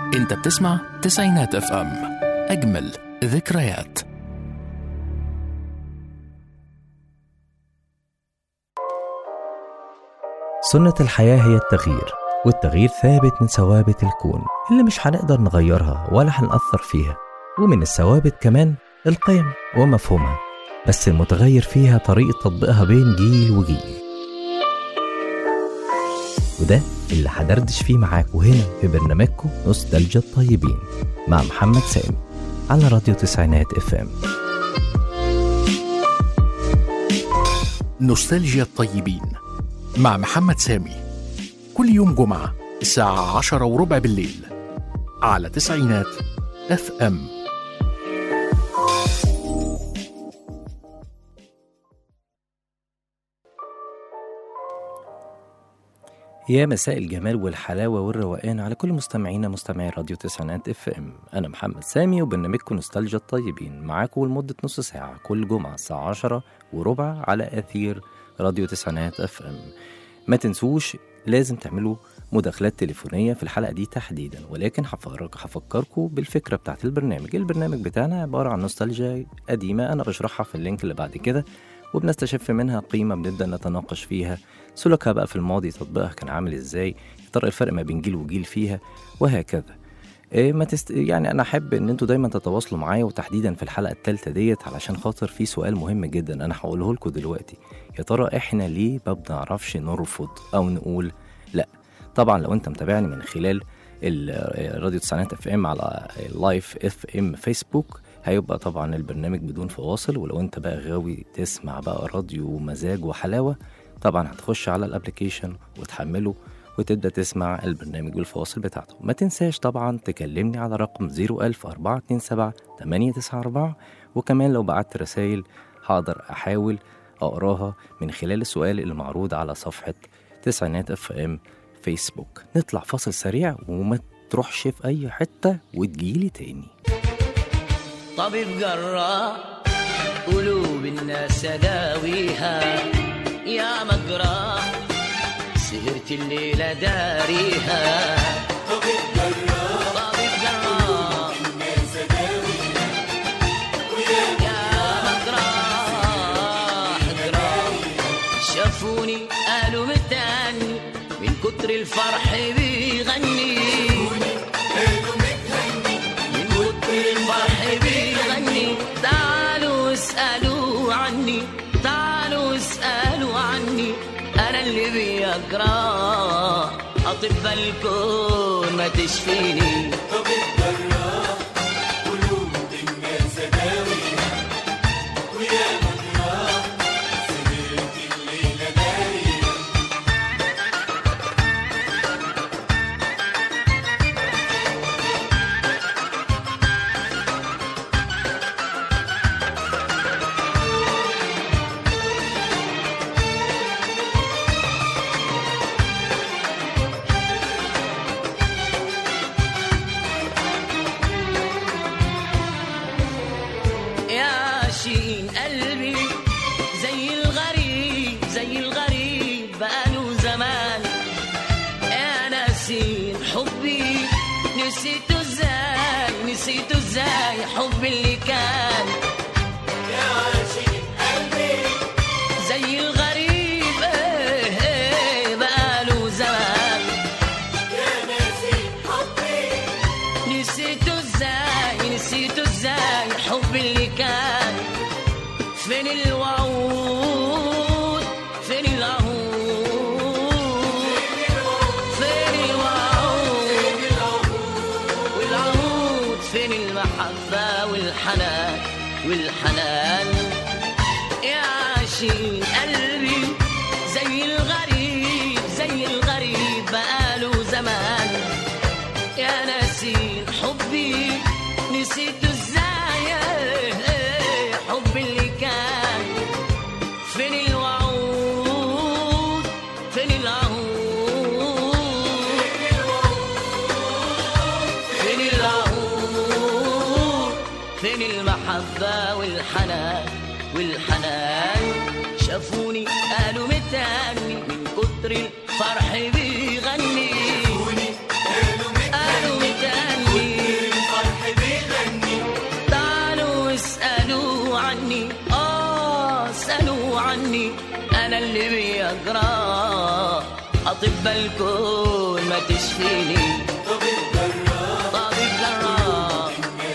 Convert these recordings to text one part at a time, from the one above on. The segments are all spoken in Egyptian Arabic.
انت بتسمع تسعينات اف ام اجمل ذكريات سنة الحياة هي التغيير والتغيير ثابت من ثوابت الكون اللي مش هنقدر نغيرها ولا هنأثر فيها ومن الثوابت كمان القيم ومفهومها بس المتغير فيها طريقة تطبيقها بين جيل وجيل وده اللي هدردش فيه معاكم هنا في برنامجكم نوستالجيا الطيبين مع محمد سامي على راديو تسعينات اف ام نوستالجيا الطيبين مع محمد سامي كل يوم جمعة الساعة عشرة وربع بالليل على تسعينات اف ام يا مساء الجمال والحلاوة والروقان على كل مستمعينا مستمعي راديو تسعينات اف ام أنا محمد سامي وبرنامجكم نوستالجيا الطيبين معاكم لمدة نص ساعة كل جمعة الساعة عشرة وربع على أثير راديو تسعينات اف ام ما تنسوش لازم تعملوا مداخلات تليفونية في الحلقة دي تحديدا ولكن هفكرك هفكركم بالفكرة بتاعت البرنامج البرنامج بتاعنا عبارة عن نوستالجيا قديمة أنا بشرحها في اللينك اللي بعد كده وبنستشف منها قيمة بنبدأ نتناقش فيها سلوكها بقى في الماضي تطبيقها كان عامل ازاي يا ترى الفرق ما بين جيل وجيل فيها وهكذا إيه ما تست... يعني انا احب ان انتوا دايما تتواصلوا معايا وتحديدا في الحلقه الثالثه ديت علشان خاطر في سؤال مهم جدا انا هقوله لكم دلوقتي يا ترى احنا ليه ما بنعرفش نرفض او نقول لا طبعا لو انت متابعني من خلال ال- راديو تسعينات اف ام على لايف اف ام فيسبوك هيبقى طبعا البرنامج بدون فواصل ولو انت بقى غاوي تسمع بقى راديو ومزاج وحلاوه طبعا هتخش على الابلكيشن وتحمله وتبدا تسمع البرنامج بالفواصل بتاعته ما تنساش طبعا تكلمني على رقم 00427 894 وكمان لو بعت رسائل هقدر احاول اقراها من خلال السؤال اللي معروض على صفحه تسعينات اف ام فيسبوك نطلع فاصل سريع وما تروحش في اي حته وتجيلي تاني طبيب جراح قلوب الناس داويها يا مجراح سهرت الليلة داريها طبيب جراح يا مجراح جراح شافوني قالوا متاني من كتر الفرح بيغني من كتر الفرح بيغني تعالوا اسألوا عني تعالوا اسألوا عني أنا اللي بيجرى أطباء الكون ما تشفيني يا شين قلبي زي الغريب زي الغريب بقاله زمان يا ناسين حبي نسيته ازاي نسيته ازاي حبي اللي كان زي الغريب ايه ايه بقاله زمان نسيته ازاي نسيته ازاي حب اللي كان فين الوعود فين العهود فين الوعود والعهود فين المحبة والحنان والحنان يا عاشقين قلبي زي الغريب زي الغريب بقاله زمان يا ناسين حبي نسيته ازاي حب اللي كان فين الوعود فين العهود فين العهود فين المحبة والحنان والحنان شافوني قالوا متاني من كتر الفرح بيغني قالوا متاني أطباء الكون ما تشفيني طبيب جراح طبيب جراح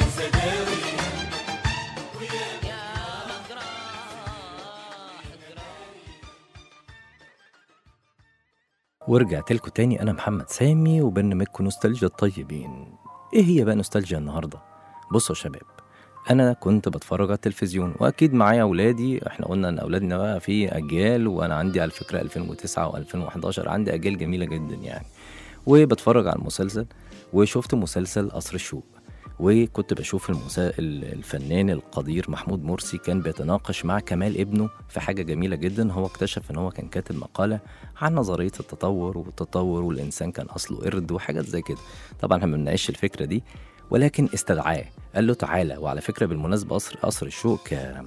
ورجعت لكم تاني انا محمد سامي وبرنامجكم نوستالجيا الطيبين ايه هي بقى نوستالجيا النهارده بصوا يا شباب انا كنت بتفرج على التلفزيون واكيد معايا اولادي احنا قلنا ان اولادنا بقى في اجيال وانا عندي على فكره 2009 و2011 عندي اجيال جميله جدا يعني وبتفرج على المسلسل وشفت مسلسل قصر الشوق وكنت بشوف المسا... ال- الفنان القدير محمود مرسي كان بيتناقش مع كمال ابنه في حاجة جميلة جدا هو اكتشف ان هو كان كاتب مقالة عن نظرية التطور والتطور والإنسان كان أصله قرد وحاجات زي كده طبعا احنا ما بنناقش الفكرة دي ولكن استدعاه قال له تعالى وعلى فكرة بالمناسبة قصر قصر الشوق ك...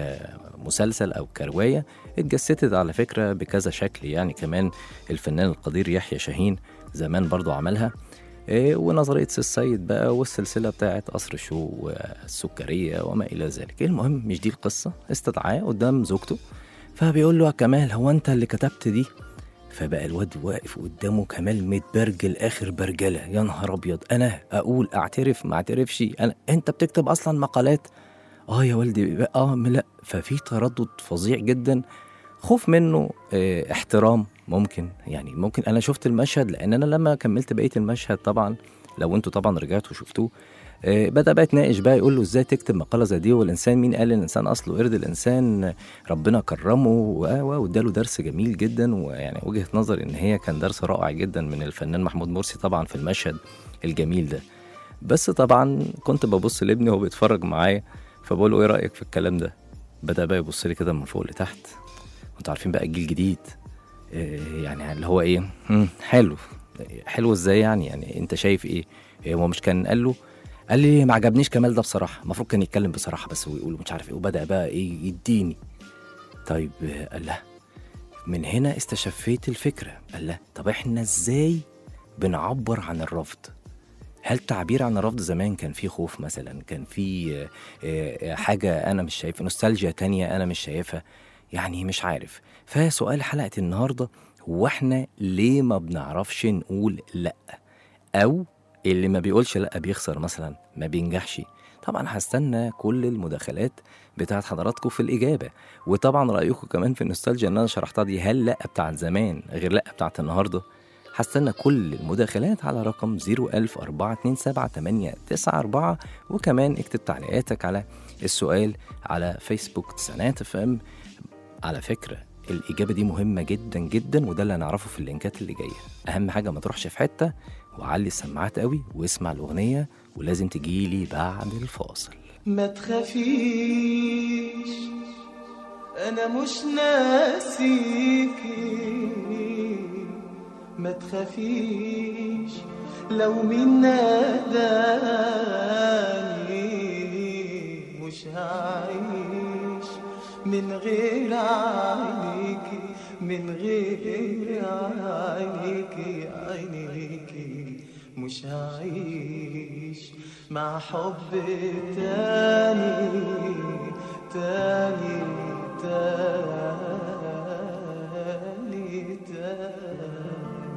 كمسلسل أو كرواية اتجسدت على فكرة بكذا شكل يعني كمان الفنان القدير يحيى شاهين زمان برضو عملها إيه، ونظرية سي السيد بقى والسلسلة بتاعت قصر الشو والسكرية وما إلى ذلك المهم مش دي القصة استدعاه قدام زوجته فبيقول له يا كمال هو أنت اللي كتبت دي فبقى الواد واقف قدامه كمال متبرجل آخر برجلة يا نهار أبيض أنا أقول أعترف ما أعترفش أنا أنت بتكتب أصلا مقالات اه يا والدي اه لا ففي تردد فظيع جدا خوف منه اه احترام ممكن يعني ممكن انا شفت المشهد لان انا لما كملت بقيه المشهد طبعا لو انتوا طبعا رجعتوا شفتوه آه، بدا بقى يتناقش بقى يقول له ازاي تكتب مقاله زي دي والانسان مين قال الانسان اصله قرد الانسان ربنا كرمه و- و- واداله درس جميل جدا ويعني وجهه نظري ان هي كان درس رائع جدا من الفنان محمود مرسي طبعا في المشهد الجميل ده بس طبعا كنت ببص لابني وهو بيتفرج معايا فبقول له ايه رايك في الكلام ده بدا بقى يبص لي كده من فوق لتحت انتوا عارفين بقى الجيل الجديد إيه يعني اللي هو ايه مم، حلو حلو ازاي يعني يعني انت شايف ايه إيه، هو مش كان قال له قال لي ما عجبنيش كمال ده بصراحه المفروض كان يتكلم بصراحه بس ويقول مش عارف ايه وبدا بقى ايه يديني طيب آه، قال لا من هنا استشفيت الفكره قال لا طب احنا ازاي بنعبر عن الرفض هل تعبير عن الرفض زمان كان فيه خوف مثلا كان فيه آه، آه، حاجة أنا مش شايفها نوستالجيا تانية أنا مش شايفها يعني مش عارف فسؤال حلقة النهاردة هو احنا ليه ما بنعرفش نقول لأ أو اللي ما بيقولش لأ بيخسر مثلا ما بينجحش طبعا هستنى كل المداخلات بتاعت حضراتكم في الإجابة وطبعا رأيكم كمان في النوستالجيا اللي أنا شرحتها دي هل لأ بتاعت زمان غير لأ بتاعت النهاردة هستنى كل المداخلات على رقم 010427894 وكمان اكتب تعليقاتك على السؤال على فيسبوك تسعينات اف ام على فكرة الإجابة دي مهمة جدا جدا وده اللي هنعرفه في اللينكات اللي جاية أهم حاجة ما تروحش في حتة وعلي السماعات قوي واسمع الأغنية ولازم تجيلي بعد الفاصل ما تخافيش انا مش ناسيكي ما تخافيش لو مين ناداني مش هعيش من غير عينيكي من غير عينيكي عينيكي مش هعيش مع حب تاني تاني تاني تاني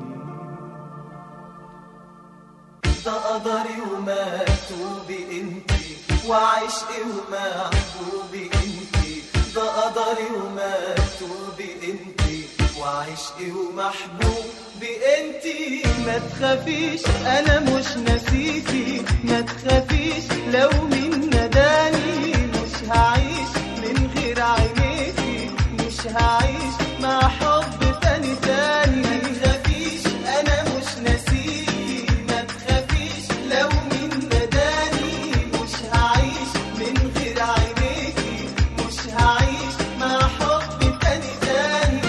ده قدري ومكتوبي انتي وعشقي ومحبوبي انتي ده قدري ومكتوبي انتي وعشقي ومحبوبي انتي ما تخافيش انا مش نسيتي ما تخافيش لو مين نداني مش هعيش من غير عينيكي مش هعيش مع حب تاني تاني ما تخافيش انا مش نسيتي ما تخافيش لو مين نداني مش هعيش من غير عينيكي مش هعيش مع حب تاني تاني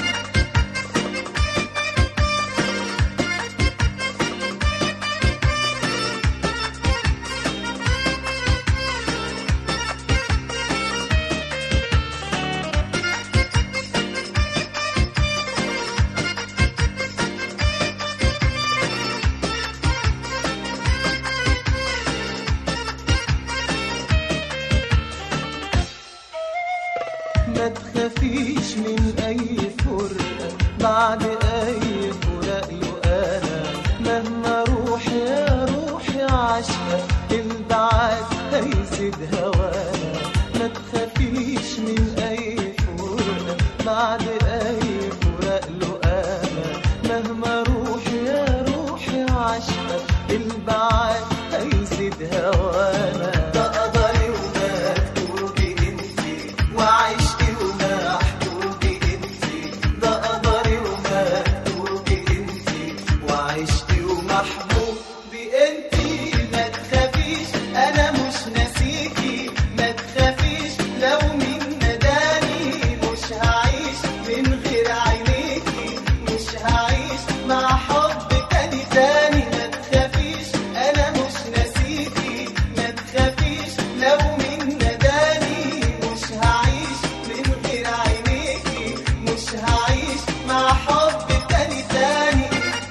وعشقك البعاد هيزيد هوانا ده قدري ومكتوبي انتي وعشقي ومحبوبي انتي ده قدري ومكتوبي انتي وعشقي ومحبوبي انتي ما تخافيش انا مش ناسيكي ما تخافيش لو مين نداني مش هعيش من غير عينيكي مش هعيش مع حب تاني تاني ما تخافيش انا مش ناسيكي ما تخافيش لو مين نداني مش هعيش من غير عينيكي مش هعيش مع حب تاني تاني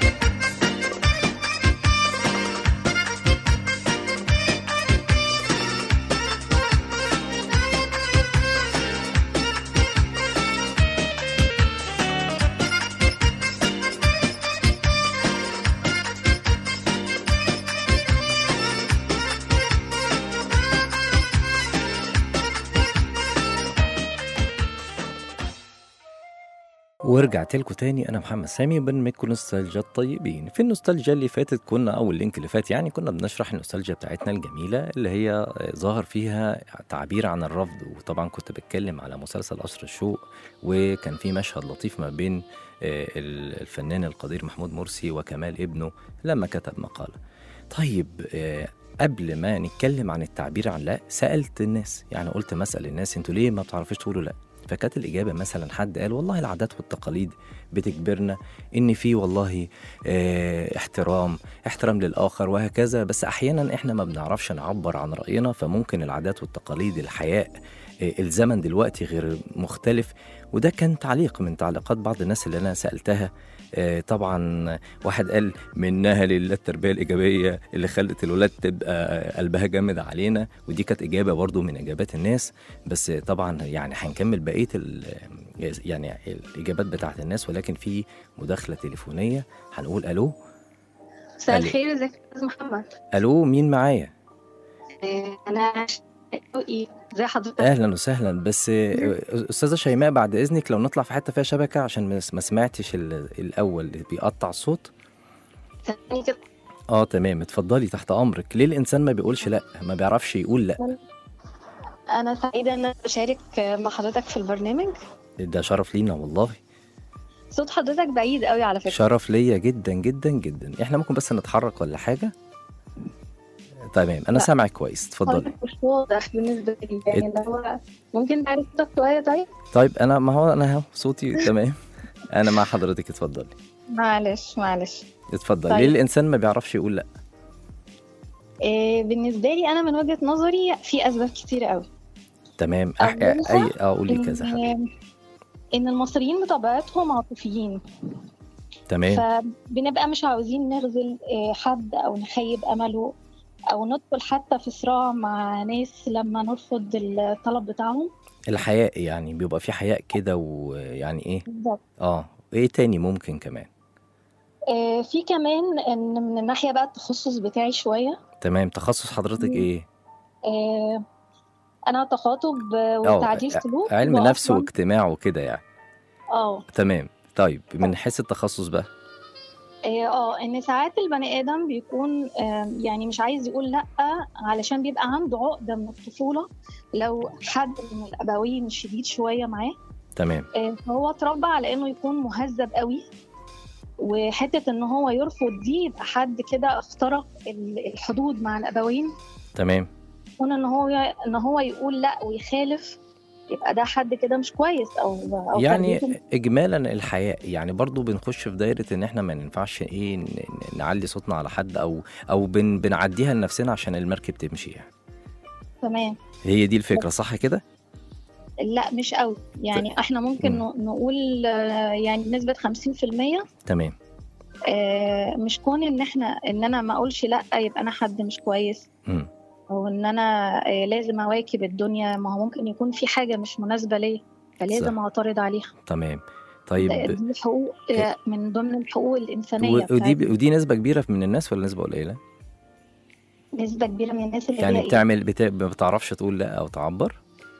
ورجعت لكم تاني انا محمد سامي وبنمكم نوستالجيا الطيبين في النوستالجيا اللي فاتت كنا او اللينك اللي فات يعني كنا بنشرح النوستالجيا بتاعتنا الجميله اللي هي ظهر فيها تعبير عن الرفض وطبعا كنت بتكلم على مسلسل قصر الشوق وكان في مشهد لطيف ما بين آه، الفنان القدير محمود مرسي وكمال ابنه لما كتب مقاله طيب آه، قبل ما نتكلم عن التعبير عن لا سالت الناس يعني قلت مسال الناس انتوا ليه ما بتعرفوش تقولوا لا فكانت الإجابة مثلا حد قال والله العادات والتقاليد بتجبرنا إن في والله اه احترام احترام للآخر وهكذا بس أحيانا إحنا ما بنعرفش نعبر عن رأينا فممكن العادات والتقاليد الحياء اه الزمن دلوقتي غير مختلف وده كان تعليق من تعليقات بعض الناس اللي أنا سألتها آه، طبعا واحد قال منها لله التربيه الايجابيه اللي خلت الولاد تبقى قلبها جامد علينا ودي كانت اجابه برضو من اجابات الناس بس طبعا يعني هنكمل بقيه ال- يعني الاجابات بتاعت الناس ولكن في مداخله تليفونيه هنقول الو مساء ألو. الخير ازيك يا استاذ محمد الو مين معايا آه، انا شوقي ازي حضرتك اهلا وسهلا بس آه، استاذه شيماء بعد اذنك لو نطلع في حته فيها شبكه عشان ما ما سمعتش ال- الاول اللي بيقطع الصوت ثانية كده اه تمام اتفضلي تحت امرك ليه الانسان ما بيقولش لا ما بيعرفش يقول لا انا سعيده ان انا بشارك مع حضرتك في البرنامج ده شرف لينا والله صوت حضرتك بعيد قوي على فكره شرف ليا جدا جدا جدا احنا ممكن بس نتحرك ولا حاجه تمام انا لا. سامعك كويس اتفضلي حضرتك مش واضح بالنسبه لي يعني اللي هو ممكن تعرف صوتك شويه طيب طيب انا ما هو انا اهو صوتي تمام انا مع حضرتك اتفضلي معلش معلش اتفضلي طيب. ليه الانسان ما بيعرفش يقول لا إيه بالنسبه لي انا من وجهه نظري في اسباب كتير قوي تمام أح... أولها اي اه قولي كذا حاجه ان ان المصريين بطبيعتهم عاطفيين تمام فبنبقى مش عاوزين نغزل آه، حد او نخيب امله او ندخل حتى في صراع مع ناس لما نرفض الطلب بتاعهم الحياء يعني بيبقى في حياء كده ويعني ايه بالظبط اه ايه تاني ممكن كمان آه، في كمان ان من الناحيه بقى التخصص بتاعي شويه تمام تخصص حضرتك مم. ايه آه، انا تخاطب آه، اه وتعديل سلوك علم نفس وأصلاً- واجتماع وكده يعني اه تمام طيب من حيث التخصص بقى اه آه، ان ساعات البني ادم بيكون آه، يعني مش عايز يقول لا علشان بيبقى عنده عقده من الطفوله لو حد من الابوين شديد شويه معاه تمام آه، فهو اتربى على انه يكون مهذب قوي وحته ان هو يرفض دي يبقى حد كده اخترق ال- الحدود مع الابوين تمام كون ان هو ان هو يقول لا ويخالف يبقى ده حد كده مش كويس او او يعني تربيته اجمالا الحياء يعني برضو بنخش في دايره ان احنا ما ينفعش ايه ن- ن- نعلي صوتنا على حد او او بن بنعديها لنفسنا عشان المركب تمشي يعني تمام هي دي الفكره صح كده لا مش قوي يعني احنا ممكن مم. ن- نقول آه، يعني بنسبه 50% تمام آه، مش كون ان احنا ان انا ما اقولش لا يبقى انا حد مش كويس مم. او ان انا آه، لازم اواكب الدنيا ما هو ممكن يكون في حاجه مش مناسبه ليا فلازم صح. اعترض عليها تمام ده- طيب دي حقوق آه، من ضمن الحقوق الانسانيه و- ودي بتاعتنا. ودي نسبه كبيره من الناس ولا نسبه قليله نسبه كبيره من الناس اللي هي يعني إيه؟ بتعمل بت... ما بتعرفش تقول لا او تعبر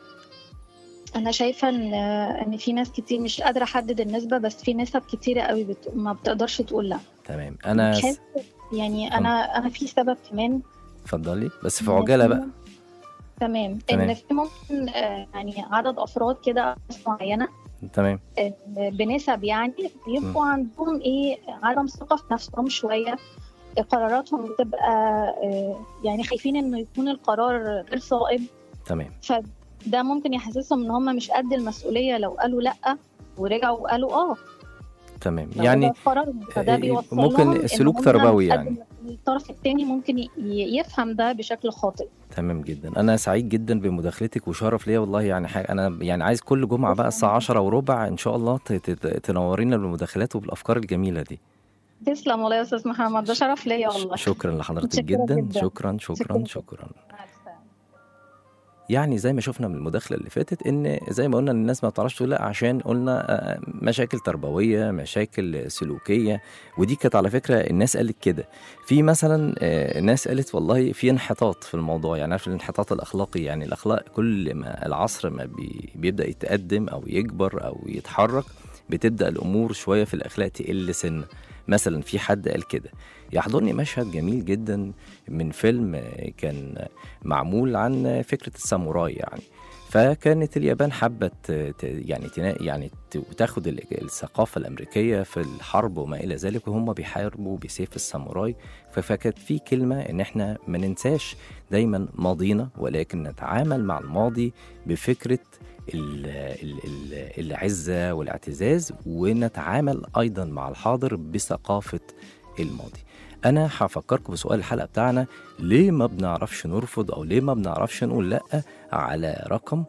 انا شايفه ان آه، ان في ناس كتير مش قادره احدد النسبه بس في نسب كتيره قوي بت... ما بتقدرش تقول لا تمام انا س... بتحس يعني انا انا في سبب كمان اتفضلي بس في إن عجاله في بقى مم- تمام تمام. ان في ممكن آه، يعني عدد افراد كده معينه تمام آه، بنسب يعني بيبقوا عندهم ايه عدم ثقه في نفسهم شويه قراراتهم بتبقى آه، يعني خايفين انه يكون القرار غير صائب تمام فده ممكن يحسسهم ان هم مش قد المسؤوليه لو قالوا لا ورجعوا وقالوا اه تمام فهو يعني ده قرارهم فده آه، بيوصل ممكن لهم إن سلوك هم تربوي مش قد يعني. المسؤولية. الطرف الثاني ممكن ي- يفهم ده بشكل خاطئ تمام جدا انا سعيد جدا بمداخلتك وشرف ليا والله يعني حاجة انا يعني عايز كل جمعه بقى الساعه 10 وربع ان شاء الله ت- ت- تنورينا بالمداخلات وبالافكار الجميله دي تسلم والله يا استاذ محمد ده شرف ليا والله شكرا لحضرتك متشكرة جدا جداً. شكرا شكرا شكراً. شكرا مع السلامة. يعني زي ما شفنا من المداخله اللي فاتت ان زي ما قلنا ان الناس ما بتعرفش تقول لا عشان قلنا آه، مشاكل تربويه مشاكل سلوكيه ودي كانت على فكره الناس قالت كده في مثلا آه، ناس قالت والله في انحطاط في الموضوع يعني عارف الانحطاط الاخلاقي يعني الاخلاق كل ما العصر ما بي بيبدا يتقدم او يكبر او يتحرك بتبدا الامور شويه في الاخلاق تقل سنه مثلا في حد قال كده يحضرني مشهد جميل جدا من فيلم آه، كان معمول عن فكرة الساموراي يعني فكانت اليابان حابة ت- ت- يعني تنا يعني ت- تاخد ال- الثقافة الأمريكية في الحرب وما إلى ذلك وهم بيحاربوا بسيف الساموراي ف- فكانت في كلمة إن إحنا ما ننساش دايما ماضينا ولكن نتعامل مع الماضي بفكرة ال- ال- ال- العزة والاعتزاز ونتعامل أيضا مع الحاضر بثقافة الماضي أنا هفكركم بسؤال الحلقة بتاعنا ليه ما بنعرفش نرفض أو ليه ما بنعرفش نقول لأ على رقم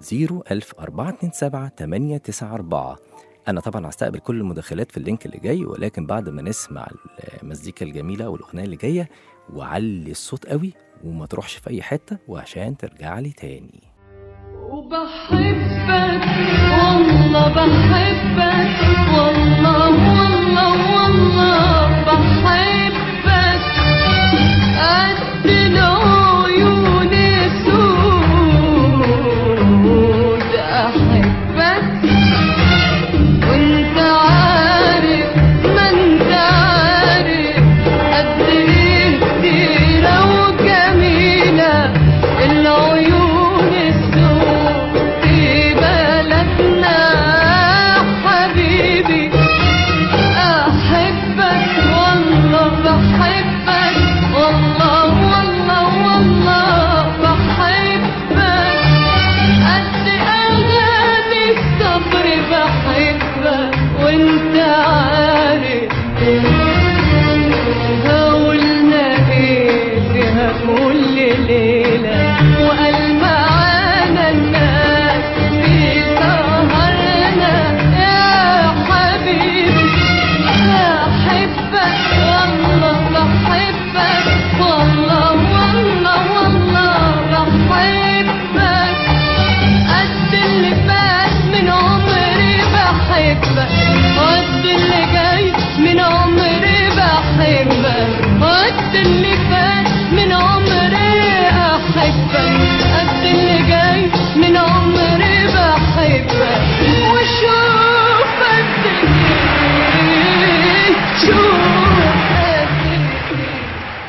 00427 أنا طبعا هستقبل كل المداخلات في اللينك اللي جاي ولكن بعد ما نسمع المزيكا الجميلة والأغنية اللي جاية وعلي الصوت قوي وما تروحش في أي حتة وعشان ترجع لي تاني وبحبك والله بحبك والله والله والله بحبك قد العيون السود أحبك وانت عارف ما انت عارف قد ايه كتيرة وجميلة العيون السود في بلدنا حبيبي أحبك والله بحبك والله والله والله بحبك قد أغاني الصبر بحبك وانت عارف هقولنا ايه فيها كل ليلة وقال معانا الناس في سهرنا يا حبيبي بحبك والله بحبك والله والله والله بحبك قد اللي فات من عمري بحبك قد اللي جاي من عمري بحبك قد اللي فات من عمري احبك قد اللي جاي من عمري بحبك وشوف قد ايه شوف قد ايه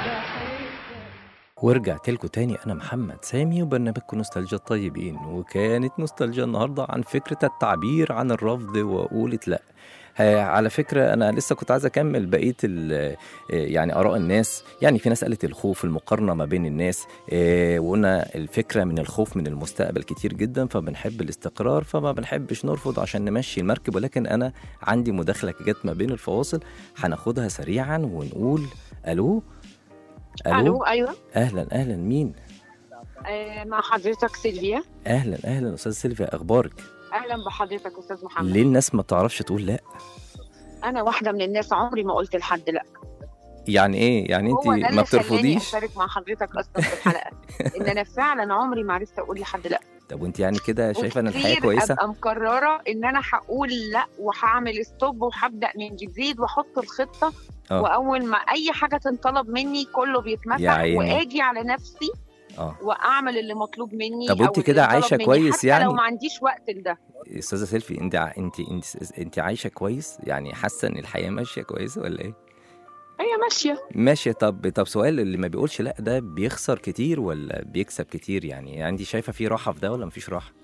بحبك ورجعت لكم تاني انا محمد سامي وبرنامجكم نوستالجيا الطيبين وكانت نوستالجيا النهارده عن فكره التعبير عن الرفض وقولة لا ها- على فكرة أنا لسه كنت عايز أكمل بقية ال- يعني آراء الناس يعني في ناس قالت الخوف المقارنة ما بين الناس آه، وقلنا الفكرة من الخوف من المستقبل كتير جدا فبنحب الاستقرار فما بنحبش نرفض عشان نمشي المركب ولكن أنا عندي مداخلة جت ما بين الفواصل هناخدها سريعا ونقول ألو الو ايوه أهلا أهلا مين آه، مع حضرتك سيلفيا اهلا اهلا استاذ سيلفيا اخبارك اهلا بحضرتك استاذ محمد ليه الناس ما بتعرفش تقول لا انا واحده من الناس عمري ما قلت لحد لا يعني ايه يعني انت هو ده ما اللي خلاني بترفضيش اشترك مع حضرتك اصلا في الحلقه ان انا فعلا عمري ما عرفت اقول لحد لا طب وانت يعني كده شايفه ان الحياه وكتير كويسه ابقى مقرره ان انا هقول لا وهعمل ستوب وهبدا من جديد واحط الخطه اه. واول ما اي حاجه تنطلب مني كله يا بيتمسح عيني. واجي على نفسي اه واعمل اللي مطلوب مني طب أو وانت اللي كده انطلب عايشة مني، كويس حتى يعني؟ لو ما عنديش وقت لده استاذه سيلفي انت ع- انت انت انت عايشه كويس يعني حاسه ان الحياه ماشيه كويسه ولا ايه هي ماشيه ماشي طب طب سؤال اللي ما بيقولش لا ده بيخسر كتير ولا بيكسب كتير يعني يعني انت شايفه في راحه في ده ولا مفيش راحه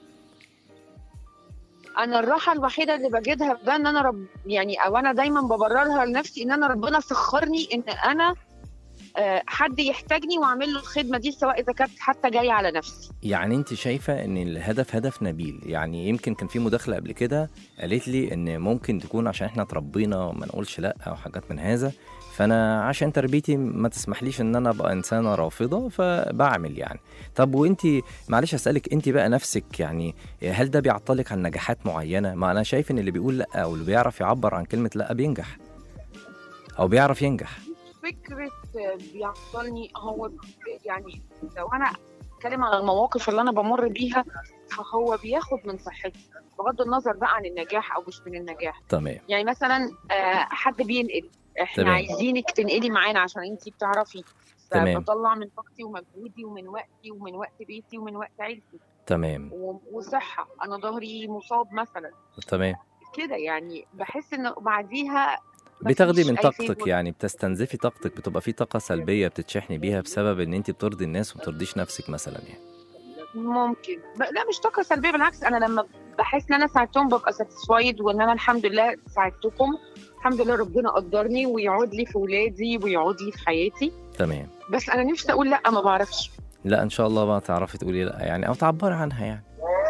انا الراحه الوحيده اللي بجدها في ده ان انا رب يعني او انا دايما ببررها لنفسي ان انا ربنا سخرني ان انا آه، حد يحتاجني واعمل له الخدمه دي سواء اذا كانت حتى جايه على نفسي يعني انت شايفه ان الهدف هدف نبيل يعني يمكن كان في مداخله قبل كده قالت لي ان ممكن تكون عشان احنا اتربينا ما نقولش لا او حاجات من هذا فانا عشان تربيتي ما تسمحليش ان انا ابقى انسانه رافضه فبعمل يعني طب وانت معلش اسالك انت بقى نفسك يعني هل ده بيعطلك عن نجاحات معينه ما انا شايف ان اللي بيقول لا او اللي بيعرف يعبر عن كلمه لا بينجح او بيعرف ينجح فكره آه، بيعطلني هو يعني لو انا اتكلم عن المواقف اللي انا بمر بيها فهو بياخد من صحتي بغض النظر بقى عن النجاح او مش من النجاح تمام يعني مثلا آه، حد بينقل احنا تمام. عايزينك تنقلي معانا عشان انتي بتعرفي تمام. فبطلع من طاقتي ومجهودي ومن وقتي ومن وقت بيتي ومن وقت عيلتي تمام و- وصحه انا ظهري مصاب مثلا تمام كده يعني بحس ان بعديها بتاخدي مفيش من أي طاقتك favor. يعني بتستنزفي طاقتك بتبقى في طاقة سلبية بتتشحني بيها بسبب ان انت بترضي الناس وما بترضيش نفسك مثلا يعني ممكن ب- لا مش طاقه سلبيه بالعكس انا لما بحس ان انا ساعدتهم ببقى ساتيسفايد وان انا الحمد لله ساعدتكم الحمد لله ربنا قدرني ويعود لي في ولادي ويعود لي في حياتي تمام بس انا نفسي اقول لا ما بعرفش لا ان شاء الله بقى تعرفي تقولي لا يعني او تعبري عنها يعني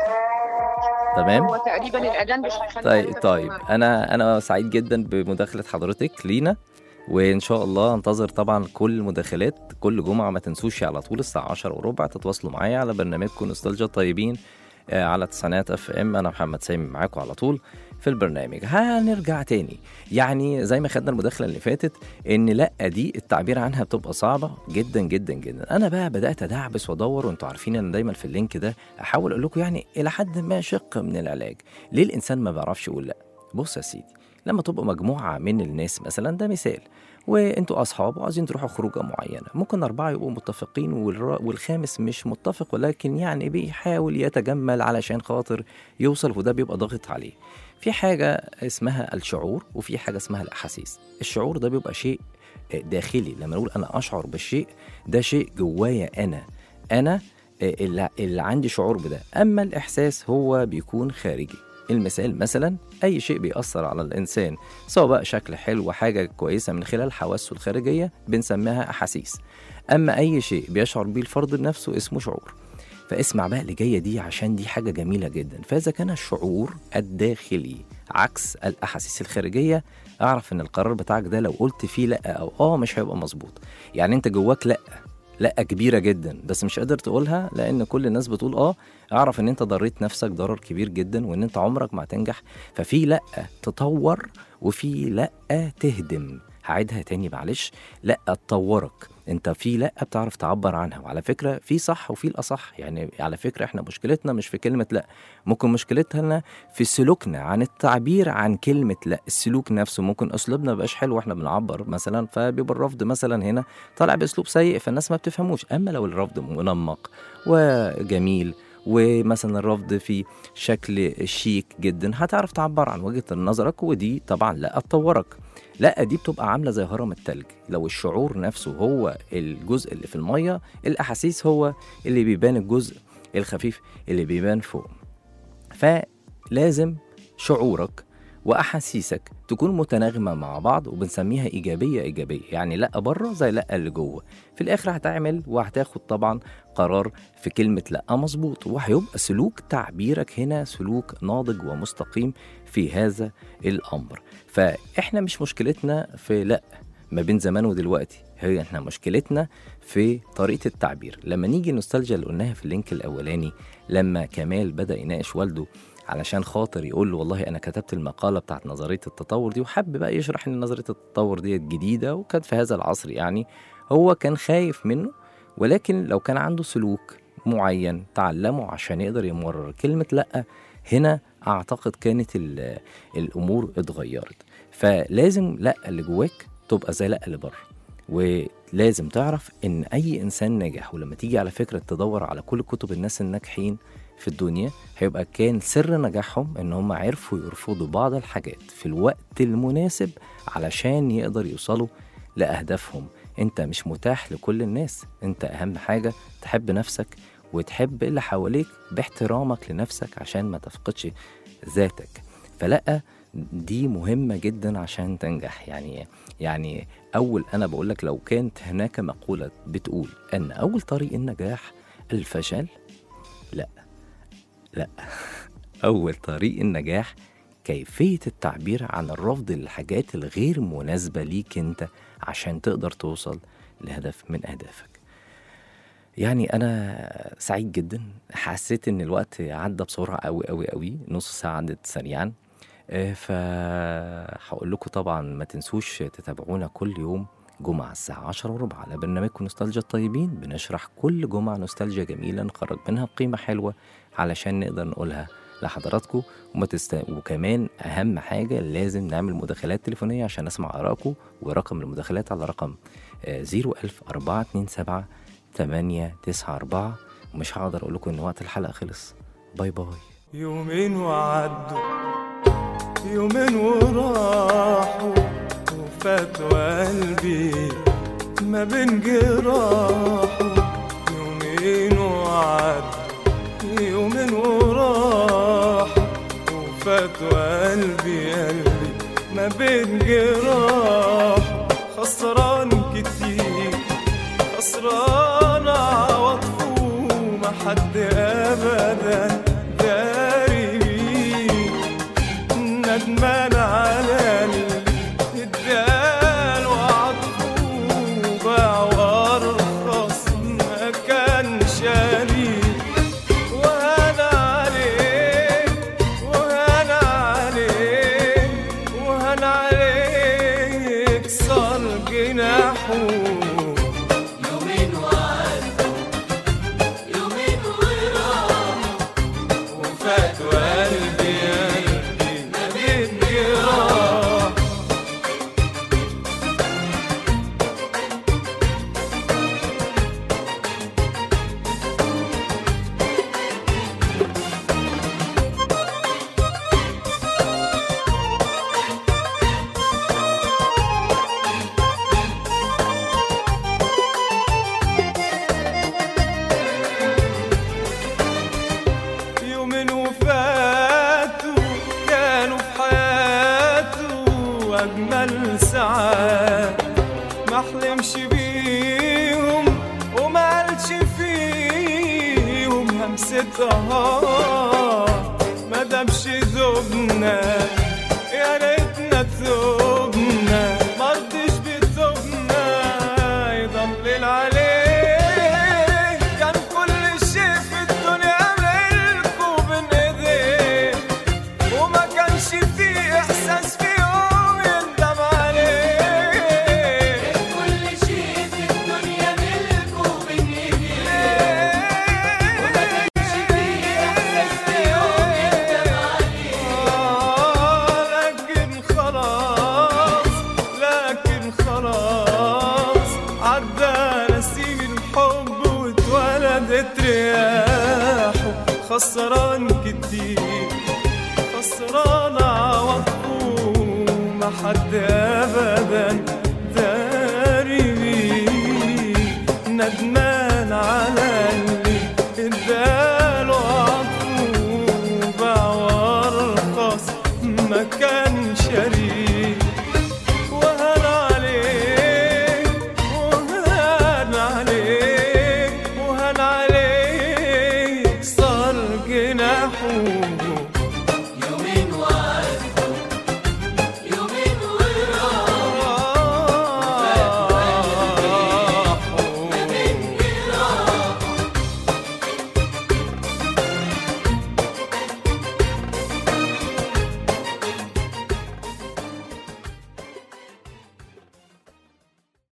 تمام هو تقريبا الاذان مش هيخلي طيب حضرتك طيب تسمع. انا انا سعيد جدا بمداخله حضرتك لينا وان شاء الله انتظر طبعا كل المداخلات كل جمعه ما تنسوش على طول الساعه 10 وربع تتواصلوا معايا على برنامجكم نوستالجيا الطيبين آه، على تسعينات اف ام انا محمد سامي معاكم على طول في البرنامج هنرجع تاني يعني زي ما خدنا المداخله اللي فاتت ان لا دي التعبير عنها بتبقى صعبه جدا جدا جدا انا بقى بدات ادعبس وادور وانتوا عارفين ان دايما في اللينك ده احاول اقول لكم يعني الى حد ما شق من العلاج ليه الانسان ما بيعرفش يقول لا بص يا سيدي لما تبقى مجموعه من الناس مثلا ده مثال وانتوا اصحاب وعايزين تروحوا خروجه معينه ممكن اربعه يبقوا متفقين والر- والخامس مش متفق ولكن يعني بيحاول يتجمل علشان خاطر يوصل وده بيبقى ضاغط عليه في حاجه اسمها الشعور وفي حاجه اسمها الاحاسيس الشعور ده بيبقى شيء داخلي لما نقول انا اشعر بالشيء ده شيء جوايا انا انا اللي, اللي عندي شعور بده اما الاحساس هو بيكون خارجي المثال مثلا اي شيء بيأثر على الانسان سواء بقى شكل حلو حاجه كويسه من خلال حواسه الخارجيه بنسميها احاسيس اما اي شيء بيشعر بيه الفرد بنفسه اسمه شعور فاسمع بقى اللي جايه دي عشان دي حاجه جميله جدا فاذا كان الشعور الداخلي عكس الاحاسيس الخارجيه اعرف ان القرار بتاعك ده لو قلت فيه لا او اه مش هيبقى مظبوط يعني انت جواك لا لا كبيره جدا بس مش قادر تقولها لان كل الناس بتقول اه اعرف ان انت ضريت نفسك ضرر كبير جدا وان انت عمرك ما هتنجح ففي لا تطور وفي لا تهدم هعيدها تاني معلش لا تطورك انت في لا بتعرف تعبر عنها وعلى فكره في صح وفي الاصح يعني على فكره احنا مشكلتنا مش في كلمه لا ممكن مشكلتنا في سلوكنا عن التعبير عن كلمه لا السلوك نفسه ممكن اسلوبنا مبقاش حلو واحنا بنعبر مثلا فبيبقى الرفض مثلا هنا طالع باسلوب سيء فالناس ما بتفهموش اما لو الرفض منمق وجميل ومثلا الرفض في شكل شيك جدا هتعرف تعبر عن وجهه نظرك ودي طبعا لا تطورك لا دي بتبقى عامله زي هرم التلج لو الشعور نفسه هو الجزء اللي في الميه الاحاسيس هو اللي بيبان الجزء الخفيف اللي بيبان فوق فلازم شعورك واحاسيسك تكون متناغمه مع بعض وبنسميها ايجابيه ايجابيه يعني لا بره زي لا اللي جوه في الاخر هتعمل وهتاخد طبعا قرار في كلمه لا مظبوط وهيبقى سلوك تعبيرك هنا سلوك ناضج ومستقيم في هذا الامر فاحنا مش مشكلتنا في لا ما بين زمان ودلوقتي هي احنا مشكلتنا في طريقه التعبير لما نيجي نوستالجيا اللي قلناها في اللينك الاولاني لما كمال بدا يناقش والده علشان خاطر يقول له والله انا كتبت المقاله بتاعت نظريه التطور دي وحب بقى يشرح ان نظريه التطور ديت جديده وكانت في هذا العصر يعني هو كان خايف منه ولكن لو كان عنده سلوك معين تعلمه عشان يقدر يمرر كلمه لا هنا اعتقد كانت ال- الامور اتغيرت فلازم لا اللي جواك تبقى زي لا اللي بره ولازم تعرف ان اي انسان ناجح ولما تيجي على فكره تدور على كل كتب الناس الناجحين في الدنيا هيبقى كان سر نجاحهم ان هم عرفوا يرفضوا بعض الحاجات في الوقت المناسب علشان يقدر يوصلوا لأهدافهم انت مش متاح لكل الناس انت أهم حاجة تحب نفسك وتحب اللي حواليك باحترامك لنفسك عشان ما تفقدش ذاتك فلا دي مهمة جدا عشان تنجح يعني يعني أول أنا بقول لك لو كانت هناك مقولة بتقول أن أول طريق النجاح الفشل لا لا أول طريق النجاح كيفية التعبير عن الرفض للحاجات الغير مناسبة ليك أنت عشان تقدر توصل لهدف من أهدافك يعني أنا سعيد جدا حسيت إن الوقت عدى بسرعة أوي أوي أوي نص ساعة عدت سريعا آه، فهقول لكم طبعا ما تنسوش تتابعونا كل يوم جمعة الساعة 10 وربع على برنامجكم نوستالجيا الطيبين بنشرح كل جمعة نوستالجيا جميلة نخرج منها قيمة حلوة علشان نقدر نقولها لحضراتكم وما تست... وكمان أهم حاجة لازم نعمل مداخلات تليفونية عشان نسمع آرائكم ورقم المداخلات على رقم 01000 427 894 ومش هقدر أقول لكم إن وقت الحلقة خلص باي باي يومين وعدوا يومين وراحوا وفاتوا قلبي ما بين جراحه يومين وعدوا يومين وراحوا وفاتوا قلبي قلبي ما بين جراحه خسران كتير خسران عواطفه ما حد ابدا داري بيه ندمان على اللي ادال وعطفه باع وارخص ما كان شاري وهنا عليك وهنا عليك وهنا عليك صار جناحه يومين وعدوا يومين وراحوا وفات قلبي قلبي ما بين جراح يومين وفاتوا كانوا في حياته أجمل ساعات ما حلمش بيهم وما قالش فيهم همستها ما دامش ذوبنا يا ريتنا توبنا مرضيش بتوبنا يضلل عليه كان كل شيء في الدنيا ملكه بين ايديه وما كانش فيه احساس في يوم يندم عليه كل شيء في الدنيا ملكه بين ايديه وما كانش فيه احساس في يوم يندم عليه آه، لكن خلاص لكن خلاص عدى نسيم الحب واتولدت رياحه خسران كتير خسران عواطفه ما حد ابدا